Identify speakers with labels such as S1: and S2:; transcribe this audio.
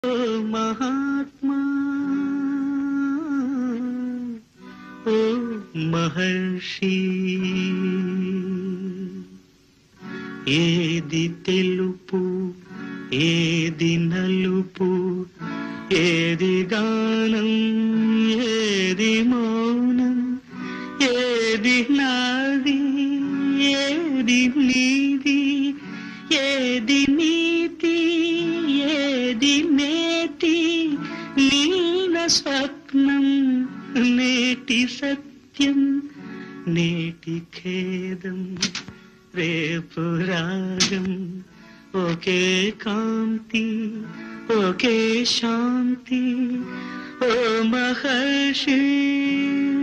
S1: ఓ మహాత్మా ఓ మహర్షి ఏది తెలుపు ఏది నలుపు ఏది గానం ఏది మౌనం ఏది నాది ఏది నీది ఏది నీతి ఏది నేతి నీల స్వప్నం నేటి సత్యం నేటి ఖేదం రేపు రాగం ఒకే కాంతి ఒకే శాంతి ఓ మహర్షి